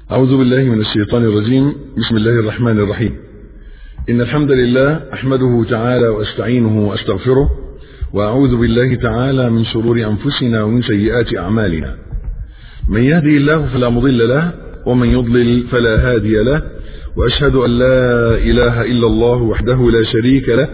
أعوذ بالله من الشيطان الرجيم بسم الله الرحمن الرحيم إن الحمد لله أحمده تعالى وأستعينه وأستغفره وأعوذ بالله تعالى من شرور أنفسنا ومن سيئات أعمالنا من يهدي الله فلا مضل له ومن يضلل فلا هادي له وأشهد أن لا إله إلا الله وحده لا شريك له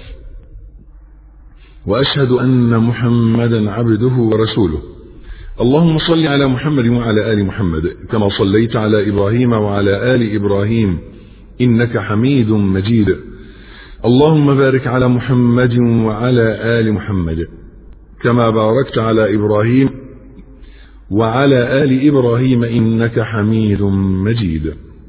وأشهد أن محمدا عبده ورسوله اللهم صل على محمد وعلى آل محمد كما صليت على إبراهيم وعلى آل إبراهيم إنك حميد مجيد اللهم بارك على محمد وعلى آل محمد كما باركت على إبراهيم وعلى آل إبراهيم إنك حميد مجيد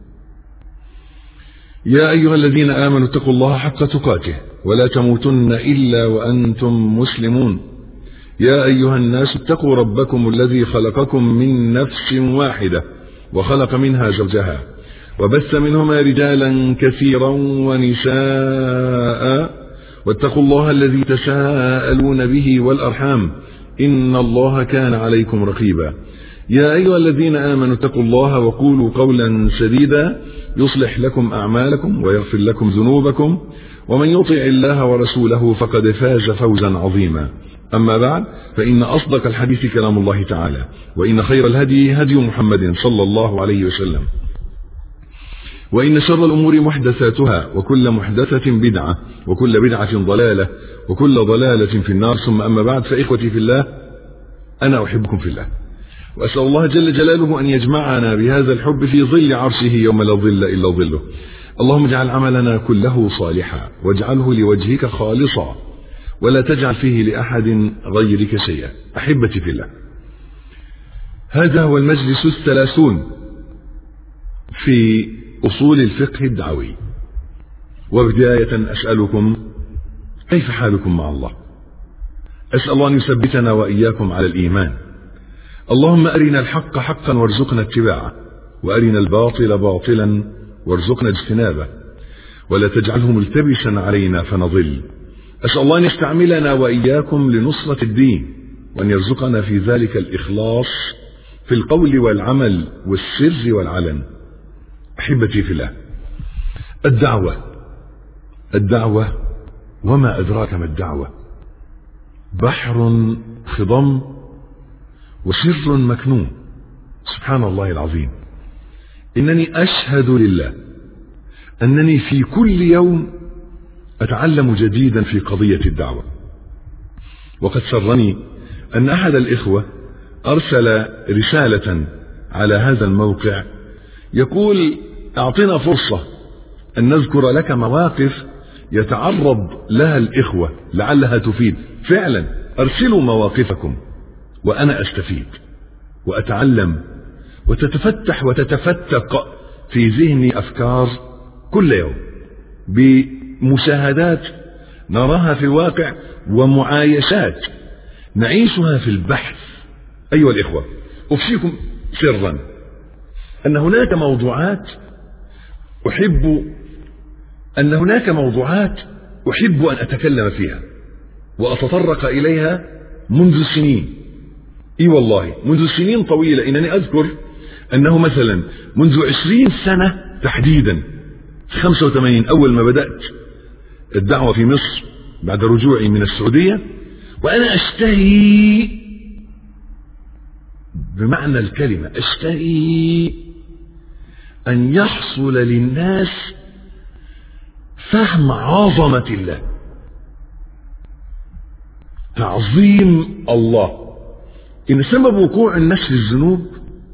يا أيها الذين آمنوا اتقوا الله حق تقاته ولا تموتن إلا وأنتم مسلمون يا أيها الناس اتقوا ربكم الذي خلقكم من نفس واحدة وخلق منها زوجها وبث منهما رجالا كثيرا ونساء واتقوا الله الذي تساءلون به والأرحام إن الله كان عليكم رقيبا يا أيها الذين آمنوا اتقوا الله وقولوا قولا سديدا يصلح لكم أعمالكم ويغفر لكم ذنوبكم ومن يطع الله ورسوله فقد فاز فوزا عظيما أما بعد فإن أصدق الحديث كلام الله تعالى وإن خير الهدي هدي محمد صلى الله عليه وسلم وإن شر الأمور محدثاتها وكل محدثة بدعة وكل بدعة ضلالة وكل ضلالة في النار ثم أما بعد فإخوتي في الله أنا أحبكم في الله وأسأل الله جل جلاله أن يجمعنا بهذا الحب في ظل عرشه يوم لا ظل إلا ظله اللهم اجعل عملنا كله صالحا واجعله لوجهك خالصا ولا تجعل فيه لأحد غيرك شيئا أحبتي في الله هذا هو المجلس الثلاثون في أصول الفقه الدعوي وبداية أسألكم كيف حالكم مع الله أسأل الله أن يثبتنا وإياكم على الإيمان اللهم أرنا الحق حقا وارزقنا اتباعه وأرنا الباطل باطلا وارزقنا اجتنابه ولا تجعله ملتبسا علينا فنضل أسأل الله أن يستعملنا وإياكم لنصرة الدين وأن يرزقنا في ذلك الإخلاص في القول والعمل والسر والعلن أحبتي في الله الدعوة الدعوة وما أدراك ما الدعوة بحر خضم وسر مكنون سبحان الله العظيم إنني أشهد لله أنني في كل يوم أتعلم جديدا في قضية الدعوة وقد سرني أن أحد الإخوة أرسل رسالة على هذا الموقع يقول أعطنا فرصة أن نذكر لك مواقف يتعرض لها الإخوة لعلها تفيد فعلا أرسلوا مواقفكم وأنا أستفيد وأتعلم وتتفتح وتتفتق في ذهني أفكار كل يوم بمشاهدات نراها في الواقع ومعايشات نعيشها في البحث أيها الإخوة أفشيكم سرا أن هناك موضوعات أحب أن هناك موضوعات أحب أن أتكلم فيها وأتطرق إليها منذ سنين اي والله منذ سنين طويلة انني اذكر انه مثلا منذ عشرين سنة تحديدا 85 اول ما بدأت الدعوة في مصر بعد رجوعي من السعودية وانا اشتهي بمعنى الكلمة اشتهي ان يحصل للناس فهم عظمة الله تعظيم الله إن سبب وقوع الناس في الذنوب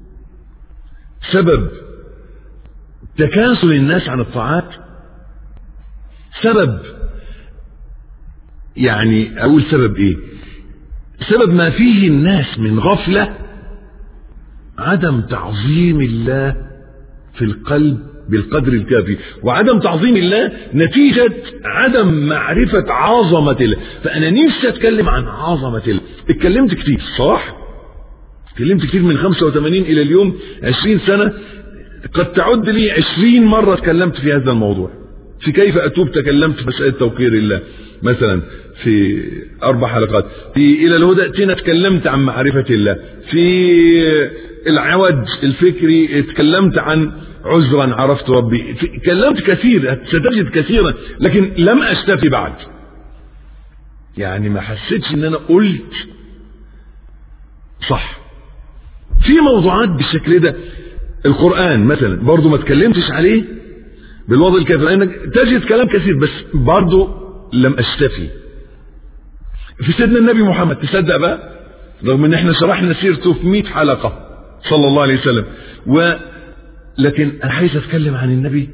سبب تكاسل الناس عن الطاعات سبب يعني أقول سبب إيه سبب ما فيه الناس من غفلة عدم تعظيم الله في القلب بالقدر الكافي وعدم تعظيم الله نتيجة عدم معرفة عظمة الله فأنا نفسي أتكلم عن عظمة الله اتكلمت كتير صح اتكلمت كتير من 85 إلى اليوم 20 سنة قد تعد لي 20 مرة اتكلمت في هذا الموضوع في كيف أتوب تكلمت في مسألة توقير الله مثلا في أربع حلقات في إلى الهدى اتينا اتكلمت عن معرفة الله في العوج الفكري اتكلمت عن عذرا عرفت ربي تكلمت كثير ستجد كثيرا لكن لم اشتفي بعد يعني ما حسيتش ان انا قلت صح في موضوعات بالشكل ده القرآن مثلا برضو ما اتكلمتش عليه بالوضع الكافي لانك تجد كلام كثير بس برضو لم اشتفي في سيدنا النبي محمد تصدق بقى رغم ان احنا شرحنا سيرته في 100 حلقة صلى الله عليه وسلم و لكن انا عايز اتكلم عن النبي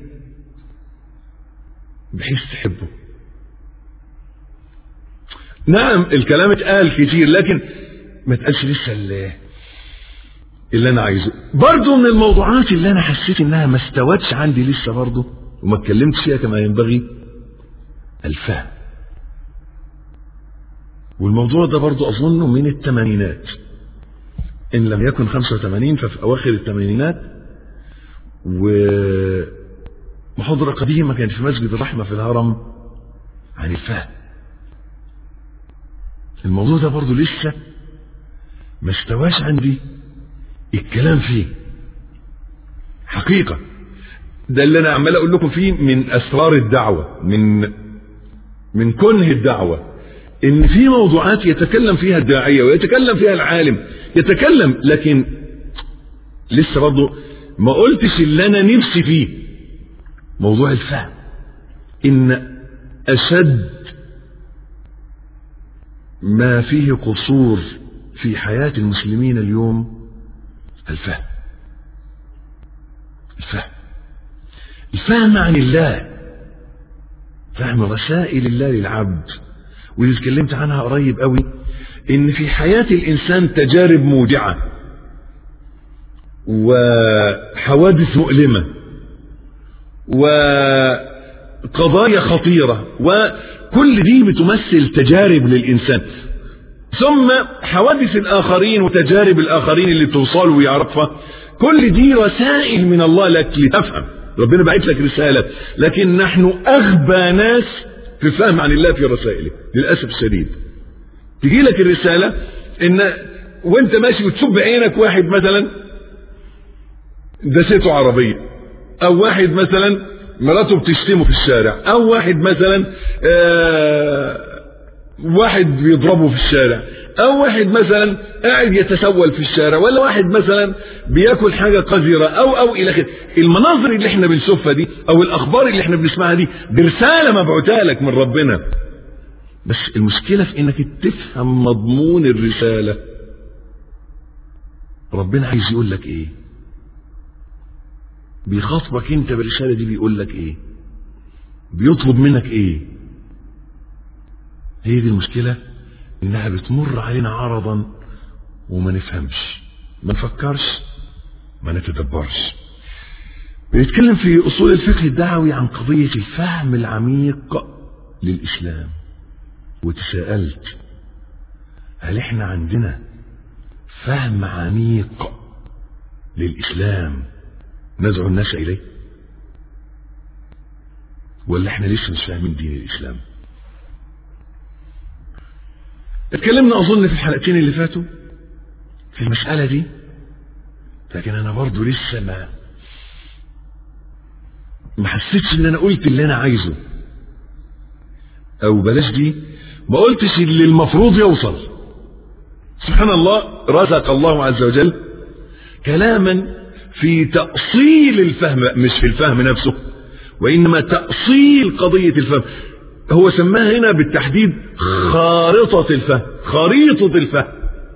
بحيث تحبه نعم الكلام اتقال كتير لكن ما اتقالش لسه اللي, اللي انا عايزه برضه من الموضوعات اللي انا حسيت انها ما استوتش عندي لسه برضه وما اتكلمتش فيها كما ينبغي الفهم والموضوع ده برضه اظنه من الثمانينات ان لم يكن 85 ففي اواخر الثمانينات ومحاضرة قديمة كانت في مسجد الرحمة في الهرم عن الفهم الموضوع ده برضه لسه ما استواش عندي الكلام فيه حقيقة ده اللي انا عمال اقول لكم فيه من اسرار الدعوة من من كنه الدعوة ان في موضوعات يتكلم فيها الداعية ويتكلم فيها العالم يتكلم لكن لسه برضه ما قلتش اللي انا نفسي فيه موضوع الفهم ان اشد ما فيه قصور في حياة المسلمين اليوم الفهم الفهم الفهم عن الله فهم رسائل الله للعبد واللي اتكلمت عنها قريب قوي ان في حياة الانسان تجارب مودعة وحوادث مؤلمة وقضايا خطيرة وكل دي بتمثل تجارب للإنسان ثم حوادث الآخرين وتجارب الآخرين اللي توصل ويعرفها كل دي رسائل من الله لك لتفهم ربنا بعت لك رسالة لكن نحن أغبى ناس في الفهم عن الله في رسائله للأسف الشديد تجي لك الرسالة إن وانت ماشي وتصب عينك واحد مثلا دسته عربية او واحد مثلا مراته بتشتمه في الشارع او واحد مثلا آه واحد بيضربه في الشارع او واحد مثلا قاعد يتسول في الشارع ولا واحد مثلا بياكل حاجة قذرة او او الى اخره المناظر اللي احنا بنشوفها دي او الاخبار اللي احنا بنسمعها دي دي رسالة مبعوثة لك من ربنا بس المشكلة في انك تفهم مضمون الرسالة ربنا عايز يقول لك ايه بيخاطبك انت بالرسالة دي بيقول لك ايه بيطلب منك ايه هي دي المشكلة انها بتمر علينا عرضا وما نفهمش ما نفكرش ما نتدبرش بنتكلم في اصول الفقه الدعوي عن قضية الفهم العميق للاسلام وتساءلت هل احنا عندنا فهم عميق للاسلام ندعو الناس إليه ولا احنا لسه مش فاهمين دين الإسلام اتكلمنا أظن في الحلقتين اللي فاتوا في المسألة دي لكن أنا برضو لسه ما ما حسيتش إن أنا قلت اللي أنا عايزه أو بلاش دي ما قلتش اللي المفروض يوصل سبحان الله رزق الله عز وجل كلاما في تأصيل الفهم مش في الفهم نفسه وإنما تأصيل قضية الفهم هو سماها هنا بالتحديد خارطة الفهم خريطة الفهم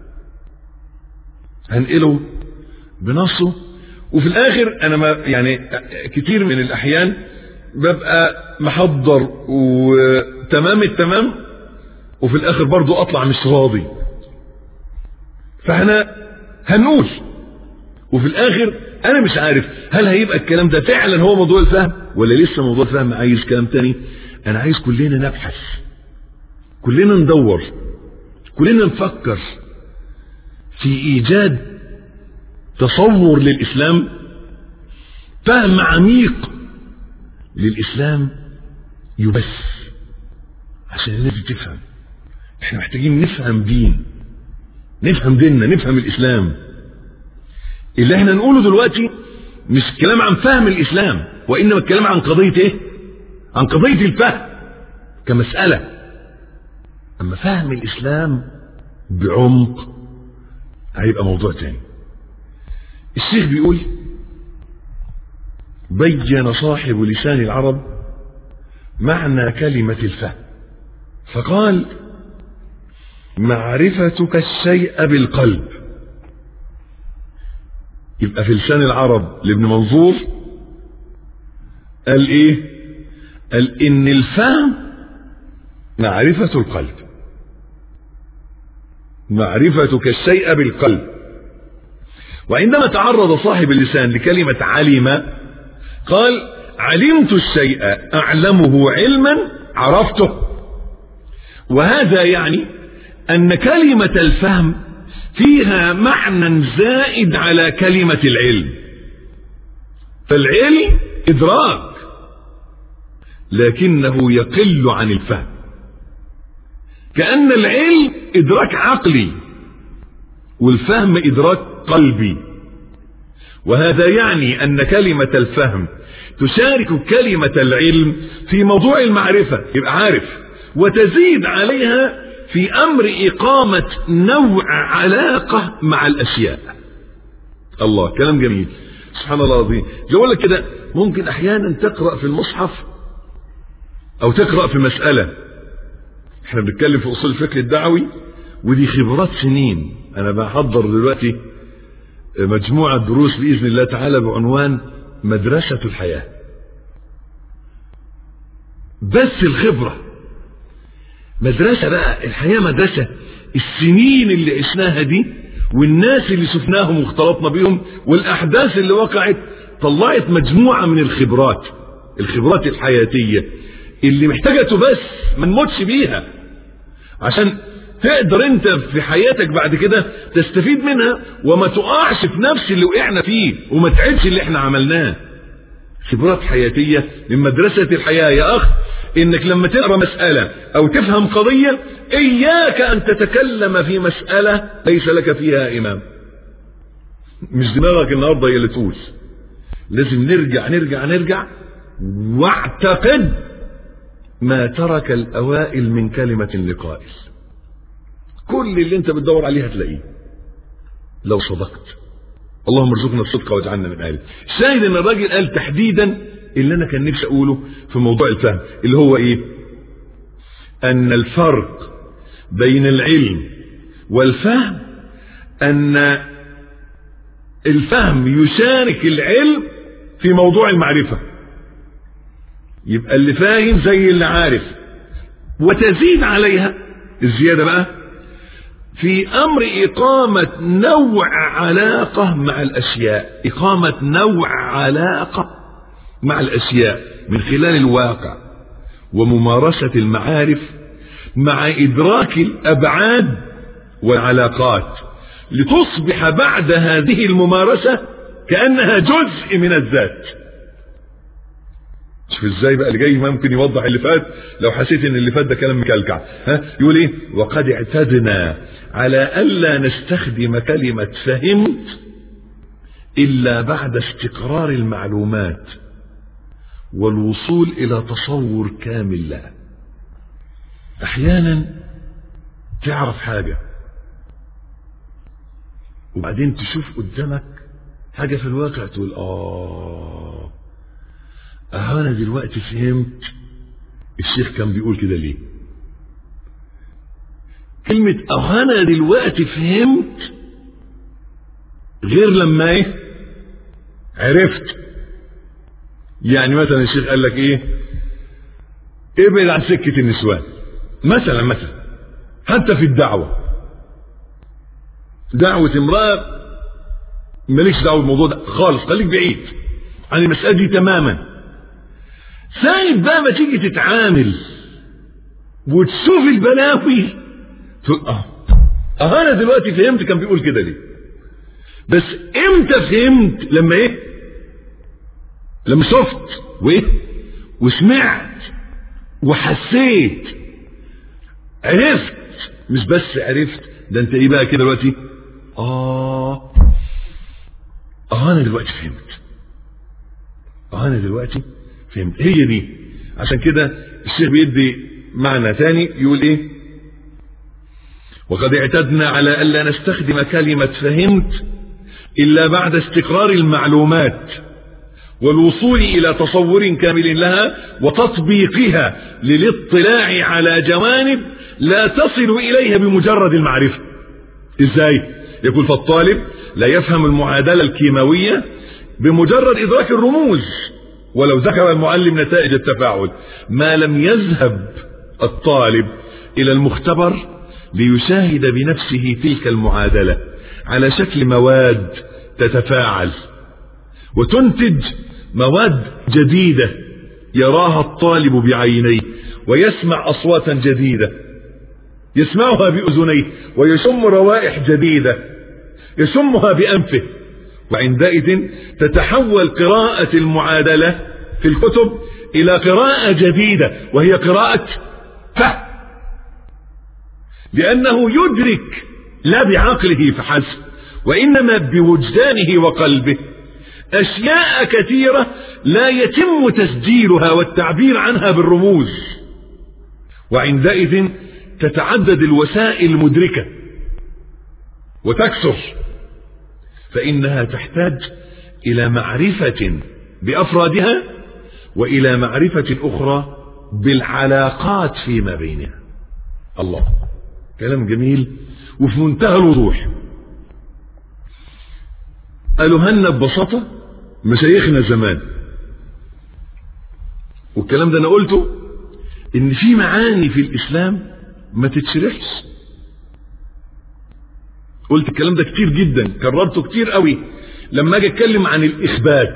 هنقله بنصه وفي الآخر أنا ما يعني كتير من الأحيان ببقى محضر وتمام التمام وفي الآخر برضو أطلع مش راضي فاحنا هنقول وفي الاخر انا مش عارف هل هيبقى الكلام ده فعلا هو موضوع الفهم ولا لسه موضوع الفهم عايز كلام تاني انا عايز كلنا نبحث كلنا ندور كلنا نفكر في ايجاد تصور للاسلام فهم عميق للاسلام يبث عشان الناس تفهم احنا محتاجين نفهم دين نفهم ديننا نفهم الاسلام اللي احنا نقوله دلوقتي مش كلام عن فهم الاسلام وانما الكلام عن قضيه ايه عن قضيه الفهم كمساله اما فهم الاسلام بعمق هيبقى موضوع تاني الشيخ بيقول بين صاحب لسان العرب معنى كلمة الفهم فقال معرفتك الشيء بالقلب يبقى في لسان العرب لابن منظور قال ايه قال ان الفهم معرفة القلب معرفتك الشيء بالقلب وعندما تعرض صاحب اللسان لكلمة علم قال علمت الشيء أعلمه علما عرفته وهذا يعني أن كلمة الفهم فيها معنى زائد على كلمة العلم فالعلم إدراك لكنه يقل عن الفهم كأن العلم إدراك عقلي والفهم إدراك قلبي وهذا يعني أن كلمة الفهم تشارك كلمة العلم في موضوع المعرفة يبقى عارف وتزيد عليها في أمر إقامة نوع علاقة مع الأشياء الله كلام جميل سبحان الله العظيم يقول لك كده ممكن أحيانا تقرأ في المصحف أو تقرأ في مسألة احنا بنتكلم في أصول الفكر الدعوي ودي خبرات سنين أنا بحضر دلوقتي مجموعة دروس بإذن الله تعالى بعنوان مدرسة الحياة بس الخبرة مدرسة بقى الحياة مدرسة السنين اللي عشناها دي والناس اللي شفناهم واختلطنا بيهم والأحداث اللي وقعت طلعت مجموعة من الخبرات الخبرات الحياتية اللي محتاجة تبث ما نموتش بيها عشان تقدر انت في حياتك بعد كده تستفيد منها وما تقعش في نفس اللي وقعنا فيه وما تعيدش اللي احنا عملناه خبرات حياتية من مدرسة الحياة يا أخ إنك لما تقرأ مسألة أو تفهم قضية إياك أن تتكلم في مسألة ليس لك فيها إمام مش دماغك النهاردة هي اللي تقول لازم نرجع نرجع نرجع واعتقد ما ترك الأوائل من كلمة لقائل كل اللي انت بتدور عليه هتلاقيه لو صدقت اللهم ارزقنا الصدق واجعلنا من اهله شاهد ان الراجل قال تحديدا اللي انا كان نفسي اقوله في موضوع الفهم اللي هو ايه ان الفرق بين العلم والفهم ان الفهم يشارك العلم في موضوع المعرفة يبقى اللي فاهم زي اللي عارف وتزيد عليها الزيادة بقى في امر اقامة نوع علاقة مع الاشياء اقامة نوع علاقة مع الاشياء من خلال الواقع وممارسة المعارف مع ادراك الابعاد والعلاقات لتصبح بعد هذه الممارسة كأنها جزء من الذات شوف ازاي بقى اللي جاي ممكن يوضح اللي فات لو حسيت ان اللي فات ده كلام مكلكع ها يقول ايه وقد اعتدنا على الا نستخدم كلمة فهمت الا بعد استقرار المعلومات والوصول الى تصور كامل لها احيانا تعرف حاجة وبعدين تشوف قدامك حاجة في الواقع تقول اه اه انا دلوقتي فهمت الشيخ كان بيقول كده ليه كلمة اه انا دلوقتي فهمت غير لما ايه عرفت يعني مثلا الشيخ قال لك ايه ابعد عن سكة النسوان مثلا مثلا حتى في الدعوة دعوة امرأة مالكش دعوة بالموضوع ده خالص خليك بعيد عن المسألة دي تماما سايب بقى ما تيجي تتعامل وتشوف البلاوي تقول اه اه انا دلوقتي فهمت كان بيقول كده ليه بس امتى فهمت لما ايه لما شفت وايه وسمعت وحسيت عرفت مش بس عرفت ده انت ايه بقى كده دلوقتي اه اه انا دلوقتي فهمت اه انا دلوقتي فهمت هي دي عشان كده الشيخ بيدي معنى تاني يقول ايه وقد اعتدنا على الا نستخدم كلمة فهمت الا بعد استقرار المعلومات والوصول الى تصور كامل لها وتطبيقها للاطلاع على جوانب لا تصل اليها بمجرد المعرفة ازاي يقول فالطالب لا يفهم المعادلة الكيماوية بمجرد ادراك الرموز ولو ذكر المعلم نتائج التفاعل ما لم يذهب الطالب الى المختبر ليشاهد بنفسه تلك المعادلة على شكل مواد تتفاعل وتنتج مواد جديدة يراها الطالب بعينيه ويسمع أصواتا جديدة يسمعها بأذنيه ويشم روائح جديدة يشمها بأنفه وعندئذ تتحول قراءة المعادلة في الكتب إلى قراءة جديدة وهي قراءة فهم لأنه يدرك لا بعقله فحسب وإنما بوجدانه وقلبه أشياء كثيرة لا يتم تسجيلها والتعبير عنها بالرموز وعندئذ تتعدد الوسائل المدركة وتكثر فإنها تحتاج إلى معرفة بأفرادها وإلى معرفة أخرى بالعلاقات فيما بينها الله كلام جميل وفي منتهى الوضوح قالوا هنا ببساطة مشايخنا زمان والكلام ده انا قلته ان في معاني في الاسلام ما تتشرحش قلت الكلام ده كتير جدا كررته كتير قوي لما اجي اتكلم عن الاخبات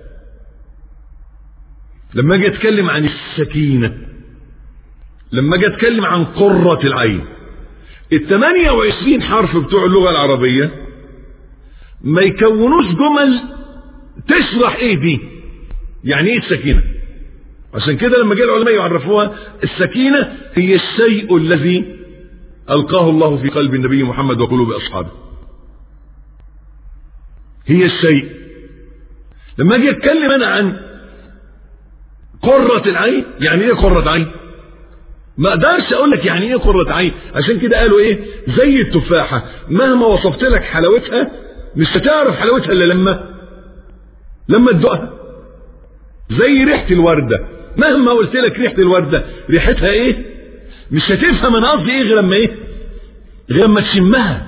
لما اجي اتكلم عن السكينة لما اجي اتكلم عن قرة العين ال 28 حرف بتوع اللغة العربية ما يكونوش جمل تشرح ايه دي يعني ايه السكينة عشان كده لما جاء العلماء يعرفوها السكينة هي الشيء الذي ألقاه الله في قلب النبي محمد وقلوب أصحابه هي الشيء لما اجي اتكلم انا عن قرة العين يعني ايه قرة عين ما اقدرش اقول لك يعني ايه قرة عين عشان كده قالوا ايه زي التفاحة مهما وصفت لك حلاوتها مش هتعرف حلاوتها الا لما لما تدوقها زي ريحة الوردة مهما قلت لك ريحة الوردة ريحتها ايه مش هتفهم انا قصدي ايه غير لما ايه غير لما تشمها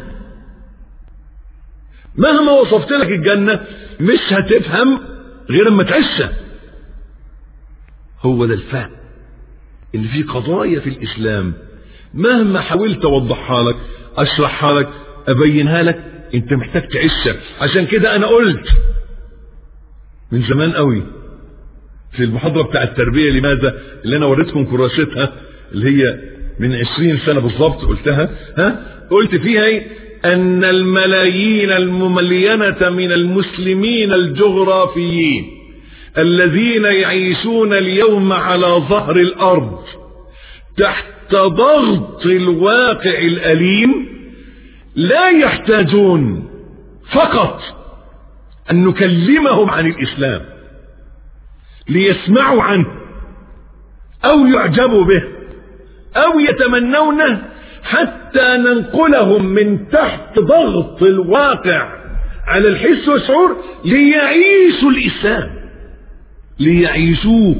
مهما وصفت لك الجنة مش هتفهم غير لما تعيشها هو ده الفهم ان في قضايا في الاسلام مهما حاولت اوضحها لك اشرحها لك ابينها لك انت محتاج تعيشها عشان كده انا قلت من زمان قوي في المحاضرة بتاع التربية لماذا اللي انا وريتكم كراستها اللي هي من عشرين سنة بالضبط قلتها ها قلت فيها ايه ان الملايين المملينة من المسلمين الجغرافيين الذين يعيشون اليوم على ظهر الارض تحت ضغط الواقع الاليم لا يحتاجون فقط ان نكلمهم عن الاسلام ليسمعوا عنه او يعجبوا به او يتمنونه حتى ننقلهم من تحت ضغط الواقع على الحس والشعور ليعيشوا الاسلام ليعيشوه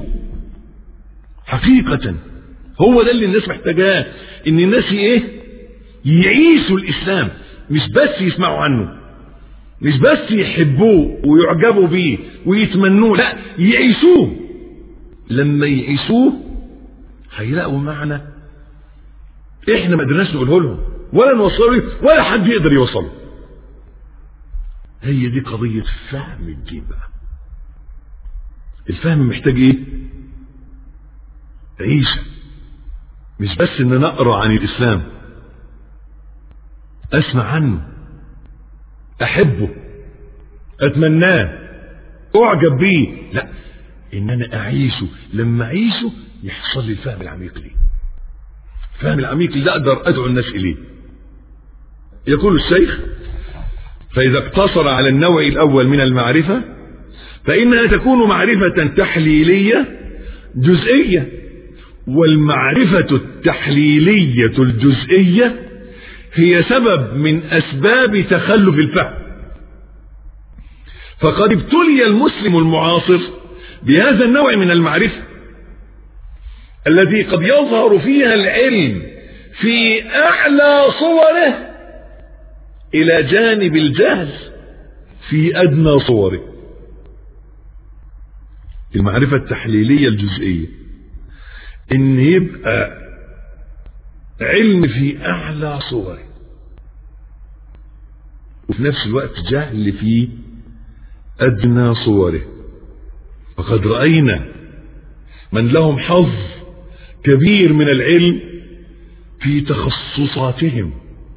حقيقة هو ده اللي الناس محتاجاه ان الناس ايه يعيشوا الاسلام مش بس يسمعوا عنه مش بس يحبوه ويعجبوا بيه ويتمنوه لا يعيشوه لما يعيشوه هيلاقوا معنى احنا ما قدرناش نقوله لهم ولا نوصله ولا حد يقدر يوصله هي دي قضية فهم الدين بقى الفهم محتاج ايه عيشة مش بس ان نقرا عن الاسلام اسمع عنه احبه اتمناه اعجب بيه لا ان انا اعيشه لما اعيشه يحصل لي الفهم العميق ليه الفهم العميق اللي اقدر ادعو الناس اليه يقول الشيخ فإذا اقتصر على النوع الأول من المعرفة فإنها تكون معرفة تحليلية جزئية والمعرفة التحليلية الجزئية هي سبب من أسباب تخلف الفهم فقد ابتلي المسلم المعاصر بهذا النوع من المعرفة الذي قد يظهر فيها العلم في أعلى صوره إلى جانب الجهل في أدنى صوره المعرفة التحليلية الجزئية إن يبقى علم في أعلى صوره وفي نفس الوقت جهل في أدنى صوره وقد رأينا من لهم حظ كبير من العلم في تخصصاتهم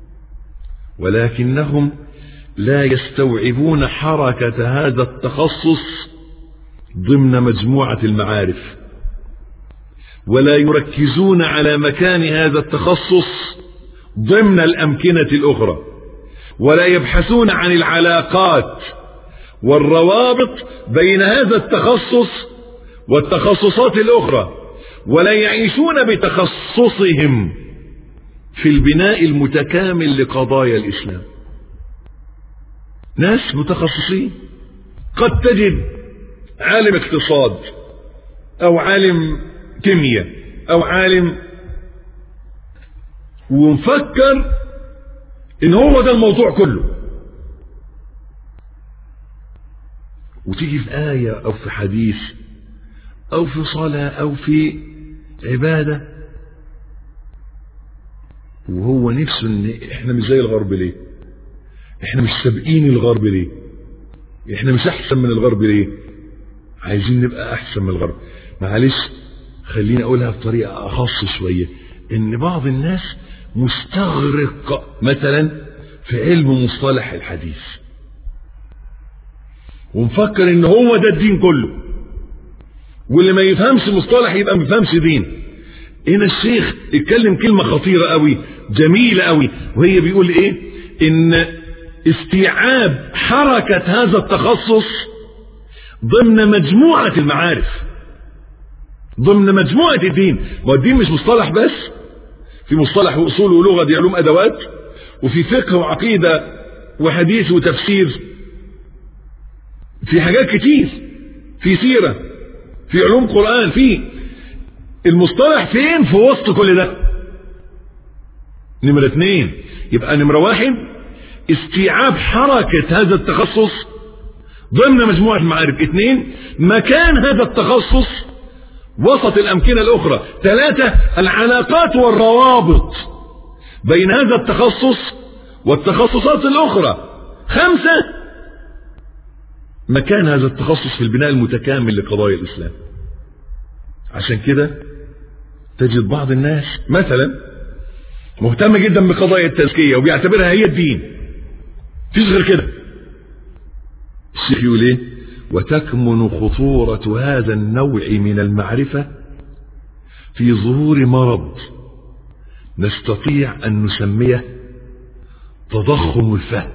ولكنهم لا يستوعبون حركة هذا التخصص ضمن مجموعة المعارف ولا يركزون على مكان هذا التخصص ضمن الأمكنة الأخرى ولا يبحثون عن العلاقات والروابط بين هذا التخصص والتخصصات الأخرى ولا يعيشون بتخصصهم في البناء المتكامل لقضايا الإسلام ناس متخصصين قد تجد عالم اقتصاد أو عالم كيمياء أو عالم ومفكر إن هو ده الموضوع كله وتيجي في آية أو في حديث أو في صلاة أو في عبادة وهو نفسه ان احنا مش زي الغرب ليه احنا مش سابقين الغرب ليه احنا مش احسن من الغرب ليه عايزين نبقى احسن من الغرب معلش خليني اقولها بطريقة اخص شوية ان بعض الناس مستغرق مثلا في علم مصطلح الحديث ومفكر ان هو ده الدين كله واللي ما يفهمش مصطلح يبقى ما يفهمش دين هنا الشيخ اتكلم كلمة خطيرة قوي جميلة قوي وهي بيقول ايه ان استيعاب حركة هذا التخصص ضمن مجموعة المعارف ضمن مجموعة الدين ما الدين مش مصطلح بس في مصطلح واصول ولغة دي علوم ادوات وفي فقه وعقيدة وحديث وتفسير في حاجات كتير في سيرة في علوم قرآن في المصطلح فين في وسط كل ده نمرة اثنين يبقى نمرة واحد استيعاب حركة هذا التخصص ضمن مجموعة المعارف اثنين مكان هذا التخصص وسط الأمكنة الأخرى ثلاثة العلاقات والروابط بين هذا التخصص والتخصصات الأخرى خمسة مكان هذا التخصص في البناء المتكامل لقضايا الإسلام عشان كده تجد بعض الناس مثلا مهتم جدا بقضايا التزكية وبيعتبرها هي الدين فيش غير كده الشيخ يقول ايه وتكمن خطورة هذا النوع من المعرفة في ظهور مرض نستطيع أن نسميه تضخم الفهم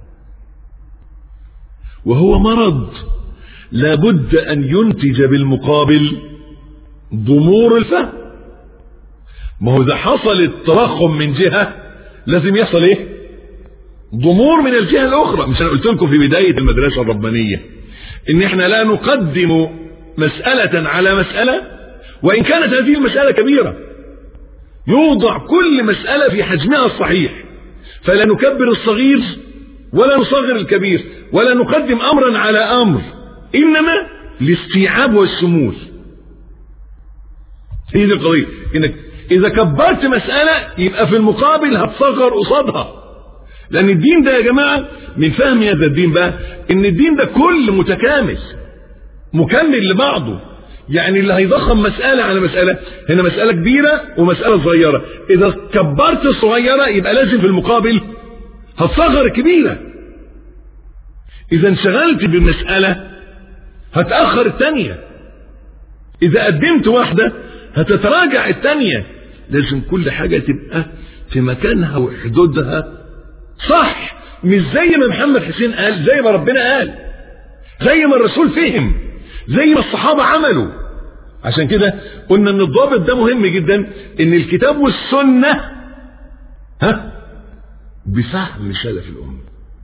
وهو مرض لابد أن ينتج بالمقابل ضمور الفهم ما هو إذا حصل التضخم من جهة لازم يحصل إيه ضمور من الجهة الأخرى مش أنا قلت لكم في بداية المدرسة الربانية إن إحنا لا نقدم مسألة على مسألة وإن كانت هذه المسألة كبيرة يوضع كل مسألة في حجمها الصحيح فلا نكبر الصغير ولا نصغر الكبير ولا نقدم أمرا على أمر إنما الاستيعاب والشمول هي دي القضية إنك إذا كبرت مسألة يبقى في المقابل هتصغر قصادها لأن الدين ده يا جماعة من فهم هذا الدين بقى إن الدين ده كل متكامل مكمل لبعضه يعني اللي هيضخم مسألة على مسألة هنا مسألة كبيرة ومسألة صغيرة إذا كبرت الصغيرة يبقى لازم في المقابل هتصغر الكبيرة إذا انشغلت بمسألة هتأخر الثانية إذا قدمت واحدة هتتراجع الثانية لازم كل حاجة تبقى في مكانها وحدودها صح مش زي ما محمد حسين قال زي ما ربنا قال زي ما الرسول فهم زي ما الصحابة عملوا عشان كده قلنا ان الضابط ده مهم جدا ان الكتاب والسنة ها بفهم سلف الأمة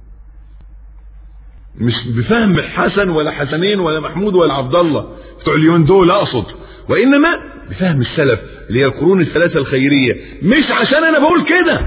مش بفهم حسن ولا حسنين ولا محمود ولا عبد الله بتوع اليومين دول اقصد وانما بفهم السلف اللي هي القرون الثلاثه الخيريه مش عشان انا بقول كده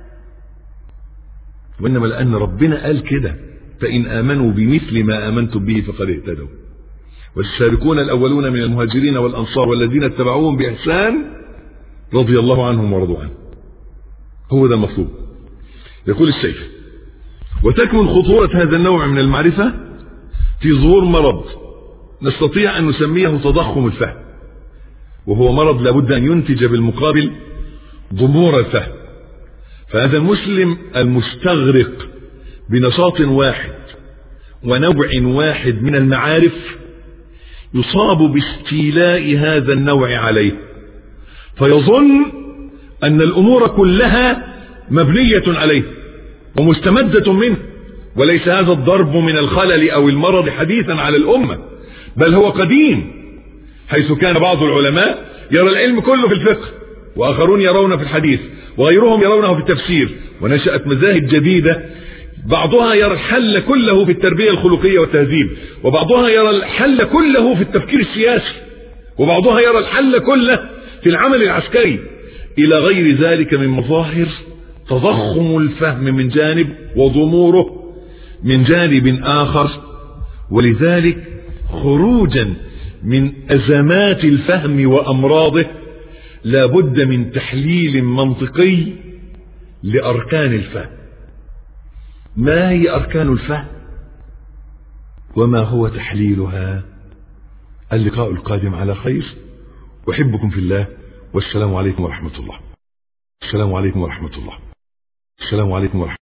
وانما لان ربنا قال كده فان امنوا بمثل ما امنتم به فقد اهتدوا والسابقون الاولون من المهاجرين والانصار والذين اتبعوهم باحسان رضي الله عنهم ورضوا عنه هو ده المطلوب يقول السيف وتكمن خطورة هذا النوع من المعرفة في ظهور مرض نستطيع أن نسميه تضخم الفهم وهو مرض لابد أن ينتج بالمقابل ضمور الفهم فهذا المسلم المستغرق بنشاط واحد ونوع واحد من المعارف يصاب باستيلاء هذا النوع عليه فيظن أن الأمور كلها مبنية عليه ومستمدة منه وليس هذا الضرب من الخلل أو المرض حديثا على الأمة بل هو قديم حيث كان بعض العلماء يرى العلم كله في الفقه وآخرون يرونه في الحديث وغيرهم يرونه في التفسير ونشأت مذاهب جديدة بعضها يرى الحل كله في التربية الخلقية والتهذيب وبعضها يرى الحل كله في التفكير السياسي وبعضها يرى الحل كله في العمل العسكري إلى غير ذلك من مظاهر تضخم الفهم من جانب وضموره من جانب آخر ولذلك خروجا من أزمات الفهم وأمراضه لا بد من تحليل منطقي لأركان الفهم ما هي أركان الفهم وما هو تحليلها اللقاء القادم على خير أحبكم في الله والسلام عليكم ورحمة الله السلام عليكم ورحمة الله السلام عليكم ورحمة